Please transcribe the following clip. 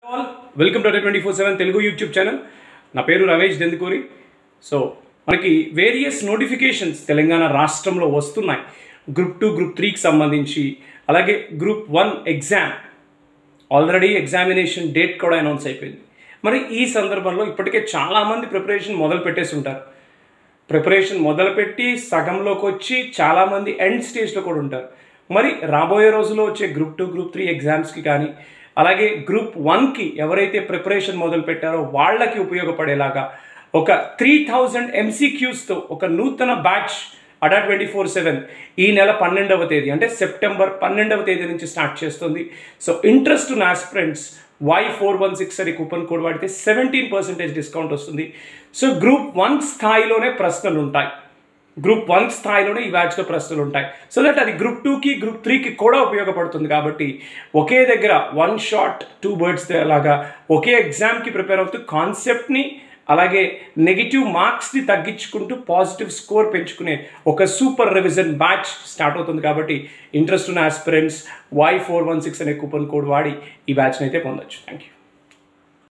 all welcome to twenty four seven Telugu YouTube channel నా పేరు Ramesh Dendukuri so మనకి వేరియస్ నోటిఫికేషన్స్ తెలంగాణ రాష్ట్రంలో వస్తున్నాయి గ్రూప్ టూ గ్రూప్ త్రీకి సంబంధించి అలాగే group one exam already examination date కూడా అనౌన్స్ అయిపోయింది మరి ఈ సందర్భంలో ఇప్పటికే చాలామంది ప్రిపరేషన్ మొదలు పెట్టేసి ఉంటారు ప్రిపరేషన్ మొదలుపెట్టి సగంలోకి వచ్చి చాలామంది ఎండ్ స్టేజ్లో కూడా ఉంటారు మరి రాబోయే రోజుల్లో వచ్చే గ్రూప్ టూ గ్రూప్ త్రీ ఎగ్జామ్స్కి కానీ అలాగే గ్రూప్ వన్కి ఎవరైతే ప్రిపరేషన్ మొదలు పెట్టారో వాళ్ళకి ఉపయోగపడేలాగా ఒక త్రీ థౌజండ్ ఎంసీక్యూస్తో ఒక నూతన బ్యాచ్ అడా ట్వంటీ ఫోర్ సెవెన్ ఈ నెల పన్నెండవ తేదీ అంటే సెప్టెంబర్ పన్నెండవ తేదీ నుంచి స్టార్ట్ చేస్తుంది సో ఇంట్రెస్ట్ ఉన్న aspirants Y four one six అని కూపన్ కోడ్ వాడితే సెవెంటీన్ పర్సెంటేజ్ డిస్కౌంట్ వస్తుంది సో గ్రూప్ వన్ స్థాయిలోనే ప్రశ్నలు ఉంటాయి గ్రూప్ వన్ స్థాయిలోనే ఈ బ్యాచ్లో ప్రశ్నలు ఉంటాయి సో దట్ అది గ్రూప్ టూకి గ్రూప్ త్రీకి కూడా ఉపయోగపడుతుంది కాబట్టి ఒకే దగ్గర వన్ షాట్ టూ బర్డ్స్ లాగా ఒకే ఎగ్జామ్కి ప్రిపేర్ అవుతూ కాన్సెప్ట్ని అలాగే నెగిటివ్ మార్క్స్ని తగ్గించుకుంటూ పాజిటివ్ స్కోర్ పెంచుకునే ఒక సూపర్ రివిజన్ బ్యాచ్ స్టార్ట్ అవుతుంది కాబట్టి ఇంట్రెస్ట్ ఉన్న aspirants Y four one six అనే కూపన్ కోడ్ వాడి ఈ బ్యాచ్ని అయితే పొందొచ్చు థ్యాంక్ యూ